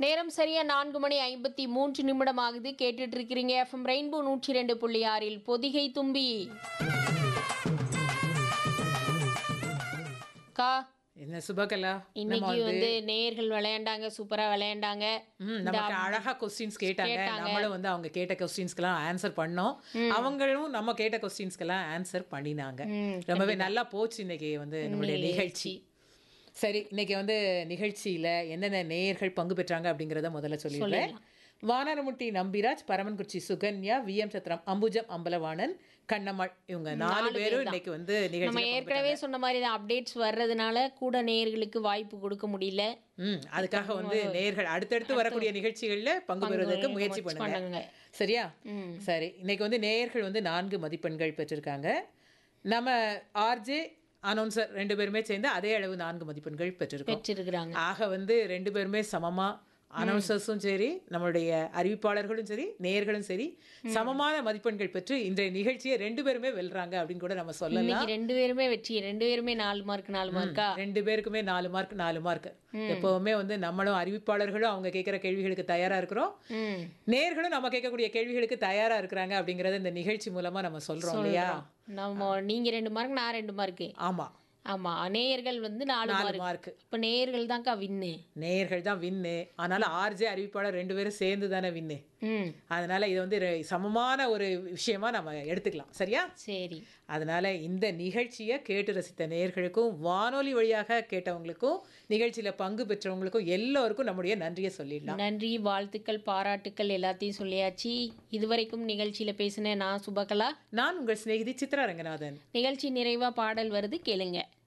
நேரம் சரியா நான்கு மணி ஐம்பத்தி மூன்று நிமிடம் ஆகுது கேட்டுட்டு இருக்கிறீங்க எஃப்எம் ரெயின்போ நூற்றி ரெண்டு புள்ளி ஆறில் பொதிகை தும்பி கா என்ன சுபகலா இன்னைக்கு வந்து நேயர்கள் விளையாண்டாங்க சூப்பரா விளையாண்டாங்க ம், நமக்கு அழகா கொஸ்டின்ஸ் கேட்டாங்க கேட்டாங்க. நம்மளும் வந்து அவங்க கேட்ட கொஸ்டின்ஸ்க்கெல்லாம் ஆன்சர் பண்ணோம் அவங்களும் நம்ம கேட்ட கொஸ்டின்ஸ்க்கெல்லாம் ஆன்சர் பண்ணினாங்க ம், ரொம்பவே நல்லா போச்சு இன்னைக்கு வந்து நம்மளுடைய நிகழ்ச்சி சரி இன்னைக்கு வந்து நிகழ்ச்சியில என்னென்ன நேயர்கள் பங்கு பெற்றாங்க அப்படிங்கறத முதல்ல சொல்லிடுறேன் வானரமுட்டி நம்பிராஜ் பரமன்குச்சி சுகன்யா வி எம் சத்திரம் அம்புஜம் அம்பலவாணன் கண்ணம்மாள் இவங்க நாலு பேரும் இன்னைக்கு வந்து நம்ம நிகழ்ச்சி ஏற்கனவே சொன்ன மாதிரி தான் அப்டேட்ஸ் வர்றதுனால கூட நேயர்களுக்கு வாய்ப்பு கொடுக்க முடியல ம் அதுக்காக வந்து நேர்கள் அடுத்தடுத்து வரக்கூடிய நிகழ்ச்சிகள்ல பங்கு பெறுவதற்கு முயற்சி பண்ணுங்க பண்ணுங்க சரியா ம். சரி இன்னைக்கு வந்து நேயர்கள் வந்து நான்கு மதிப்பெண்கள் பெற்றிருக்காங்க நம்ம ஆர்ஜே அனௌன்சர் ரெண்டு பேருமே சேர்ந்து அதே அளவு நான்கு மதிப்பெண்கள் பெற்றிருக்கோம் பெற்றிருக்கிறாங்க ஆக வந்து ரெண்டு பேருமே சமமா அனௌன்சர்ஸும் சரி நம்மளுடைய அறிவிப்பாளர்களும் சரி நேயர்களும் சரி சமமான மதிப்பெண்கள் பெற்று இன்றைய நிகழ்ச்சியை ரெண்டு பேருமே வெல்றாங்க அப்படின்னு கூட நம்ம சொல்லலாம் இன்னைக்கு ரெண்டு பேருமே வெற்றி ரெண்டு பேருமே நாலு மார்க் நாலு மார்க்கா ரெண்டு பேருக்குமே நாலு மார்க் நாலு மார்க் எப்பவுமே வந்து நம்மளும் அறிவிப்பாளர்களும் அவங்க கேட்குற கேள்விகளுக்கு தயாரா இருக்கிறோம் ம் நேர்களும் நம்ம கேட்கக்கூடிய கேள்விகளுக்கு தயாரா இருக்கிறாங்க அப்படிங்கறத இந்த நிகழ்ச்சி மூலமா நம்ம சொல்றோம் இல்லையா நம்ம நீங்க ரெண்டு மார்க் நான் ரெண்டு மார்க்கு ஆமா ஆமா நேயர்கள் வந்து நாலு நாலு மார்க் மார்க் இப்ப நேயர்கள் தான்க்கா வின்னு நேயர்கள் தான் வின்னு அதனால ஆர்ஜே அறிவிப்பாளர் ரெண்டு பேரும் சேர்ந்து தானே வின்னு ம் அதனால இது வந்து ரெ- சமமான ஒரு விஷயமா நம்ம எடுத்துக்கலாம் சரியா சரி அதனால இந்த நிகழ்ச்சியை கேட்டு ரசித்த நேயர்களுக்கும் வானொலி வழியாக கேட்டவங்களுக்கும் நிகழ்ச்சியில பங்கு பெற்றவங்களுக்கும் எல்லோருக்கும் நம்முடைய நன்றியை சொல்லிடலாம் நன்றி வாழ்த்துக்கள் பாராட்டுக்கள் எல்லாத்தையும் சொல்லியாச்சு இதுவரைக்கும் நிகழ்ச்சியில பேசின நான் சுபகலா நான் உங்கள் சிநேகிதி சித்ரா ரங்கநாதன் நிகழ்ச்சி நிறைவா பாடல் வருது கேளுங்க